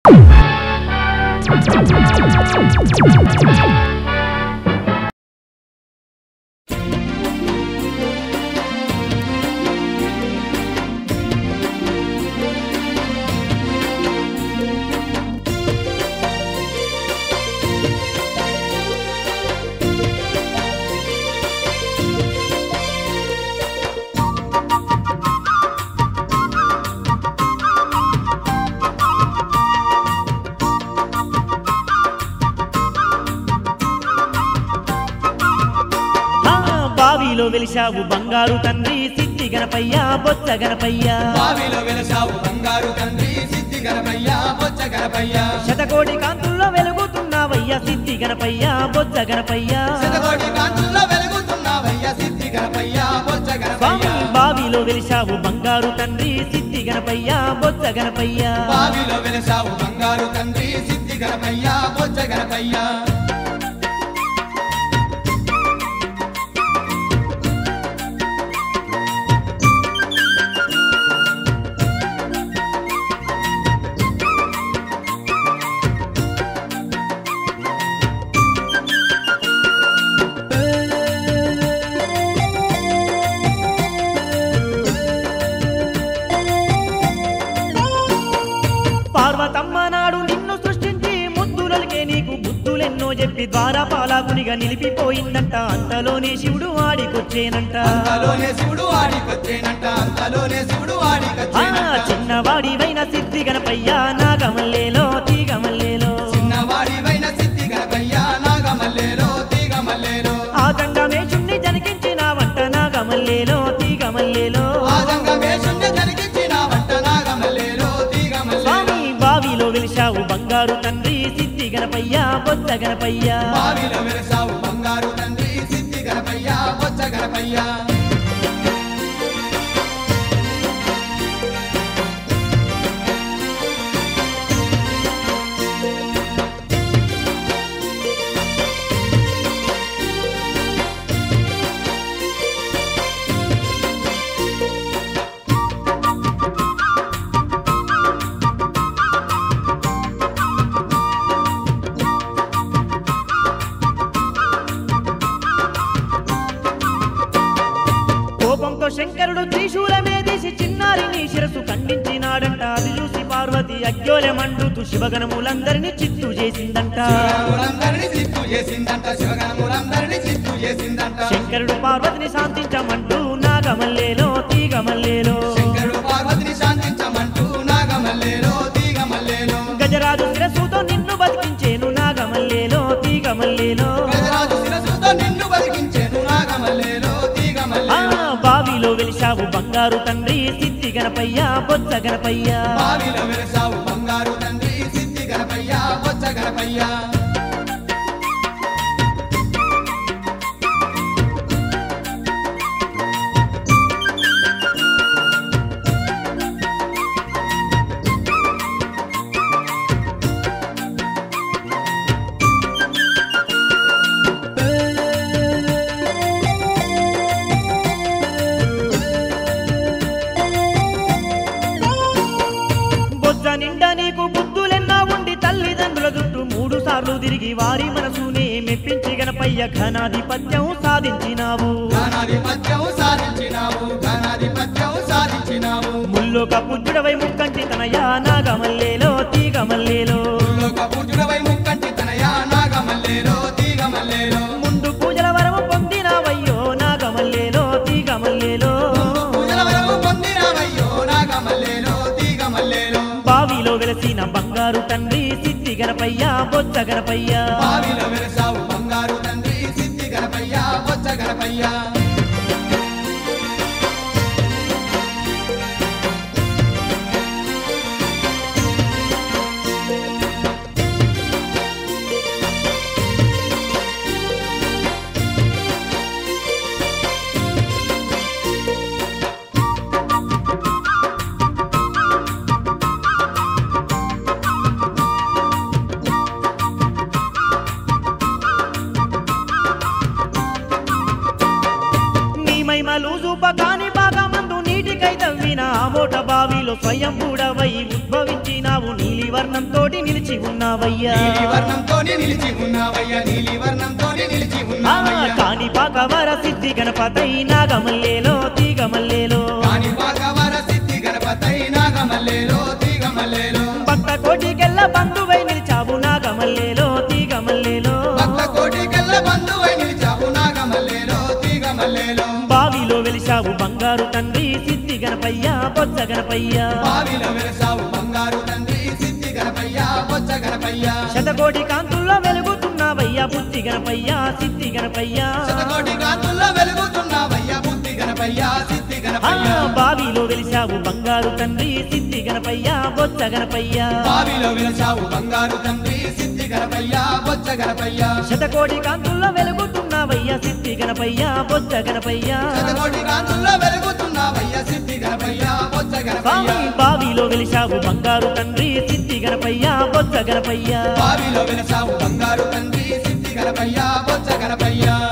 ఆ, బావిలో వెలిశావు బంగారు తండ్రి సిద్ధి గణపయ్య బొచ్చ గణపయ్య బావిలో వెలసావు బంగారు తండ్రి సిద్ధి గణపయ్య బొచ్చ గణపయ్య శతకోటి కాంతుల్లో వెలుగుతున్నావయ్య సిద్ధి గణపయ్య బొచ్చ గణపయ్య శతకోటి కాంతుల్లో వెలుగుతున్నావయ్య సిద్ధి గణపయ్య బొచ్చ స్వామి గణపయ్య బావిలో వెలిశావు బంగారు తండ్రి సిద్ధి గణపయ్య బొచ్చ గణపయ్య బావిలో వెలసావు బంగారు తండ్రి సిద్ధి గణపయ్య బొచ్చ గణపయ్య పార్వతమ్మ నాడు నిన్ను సృష్టించి ముద్దులకే నీకు బుద్ధులెన్నో చెప్పి ద్వారా పాలాకునిగా నిలిపిపోయిందంట అంతలోనే శివుడు ఆడికొచ్చేనంట అంతలోనే శివుడు ఆడికొచ్చేనంట అంతలోనే శివుడు ఆ ఆడికొచ్చేనంట చిన్నవాడివైన సిద్ధి గణపయ్య నాగమల్లేలో తీగమల్లేలో చిన్నవాడివైన సిద్ధి గణపయ్య నాగమల్లేలో తీగమల్లేలో ఆదంగమేషుణ్ణి జనకించినావంట నాగమల్లేలో తీగమల్లేలో ఆదంగమేషుణ్ణి జరిగించిన వంట నాగమల్లేలో తీగమల్లేలో స్వామి బావిలో వెలిశావు బంగారు తండ్రి సిద్ధి గణపయ్య బొచ్చ గణపయ్య బావిలో వెలసావు బంగారు తండ్రి సిద్ధి గణపయ్య బొచ్చ గణపయ్య కోపంతో శంకరుడు త్రిశూలమే తీసి చిన్నారిని శిరసు ఖండించినాడంట అది చూసి పార్వతి అగ్యోలె మండుతూ శివగణములందరినీ చిత్తు చేసిందంట శివగణములందరినీ చిత్తు చేసిందంట శివగణములందరినీ చిత్తు చేసిందంట శంకరుడు పార్వతిని శాంతించమంటూ నాగమల్లేలో తీగమల్లేలో శంకరుడు పార్వతిని శాంతించమంటూ నాగమల్లేలో తీగమల్లేలో గజరాజు శిరసుతో నిన్ను బతికించేను నాగమల్లేలో తీగమల్లేలో గజరాజు శిరసుతో నిన్ను బతికించేను నాగమల్లేలో ఆ తీగమల్లేలో బావిలో వెలిశావు బంగారు తండ్రి సిద్ధి గణపయ్య బొచ్చ గణపయ్య బావిలో వెలసావు బంగారు తండ్రి సిద్ధి గణపయ్య బొచ్చ గణపయ్య బొజ్జ నిండా నీకు బుద్ధులెన్నా ఉండి తల్లిదండ్రుల చుట్టూ మూడు సార్లు తిరిగి వారి మనసునే మెప్పించి గణపయ్య ఘనాధిపత్యం సాధించినావు ఘనాధిపత్యం సాధించినావు ఘనాధిపత్యం సాధించినావు ముల్లోక పుజ్జుడవై ముక్కంటి తనయా నాగమల్లేలో తీగమల్లేలో లోక పూజుడవై ముక్కంటి తనయా నాగమల్లేలో తీగమల్లేలో ముందు పూజల వరము పొందినావయ్యో నాగమల్లేలో తీగమల్లేలో పూజల వరము పొందినావయ్యో నాగమల్లేలో తీగమల్లేలో బావిలో వెలసిన బంగారు తండ్రి సిద్ధి గణపయ్య బొచ్చ గణపయ్య బావిలో వెలసావు బంగారు తండ్రి సిద్ధి గణపయ్య బొచ్చ గణపయ్య మహిమలు చూపకాని భాగమందు నీటికై తవ్విన ఆ మోట బావిలో స్వయం కూడవై ఉద్భవించినావు నీలివ వర్ణంతోటి నిలిచి ఉన్నావయ్యా నీలి వర్ణంతోని నిలిచి ఉన్నావయ్యా నీలి వర్ణంతోని నిలిచి ఆ, ఉన్నావయ్యా కాని పాకవర సిద్ధి గణపతై నాగమల్లేలో తీగమల్లేలో కాని పాకవర సిద్ధి గణపతై నాగమల్లేలో తీగమల్లేలో భక్త కోటికెల్ల బంధువై నిలిచావు నాగమల్లేలో తీగమల్లేలో భక్త కోటికెల్ల బంధువై నిలిచావు నాగమల్లేలో తీగమల్లేలో బావిలో వెలిశావు బంగారు తండ్రి సిద్ధి గణపయ్య బొజ్జ గణపయ్య బావిలో వెలసావు బంగారు తండ్రి సిద్ధి గణపయ్య బొచ్చ గణపయ్య శతకోటి కాంతుల్లో వెలుగుతున్నావయ్యా బుద్ధి గణపయ్య సిద్ధి గణపయ్య శతకోటి కాంతుల్లో వెలుగుతున్నావయ్యా బుద్ధి గణపయ్య సిద్ధి ఆ, గణపయ్య బావిలో వెలిశావు బంగారు తండ్రి సిద్ధి గణపయ్య బొజ్జ గణపయ్య బావిలో వెలసావు బంగారు తండ్రి సిద్ధి గణపయ్య బొచ్చ గణపయ్య శతకోటి కాంతుల్లో వెలుగుతున్నావయ్యా సిద్ధి గణపయ్య బొజ్జ గణపయ్య శతకోటి కాంతుల్లో వెలుగుతున్నావయ్యా సిద్ధి గణపయ్య బొచ్చ గణపయ్య స్వామి బావిలో వెలిశావు బంగారు తండ్రి సిద్ధి గణపయ్య బొజ్జ గణపయ్య బావిలో వెలసావు బంగారు తండ్రి సిద్ధి గణపయ్య బొచ్చ గణపయ్య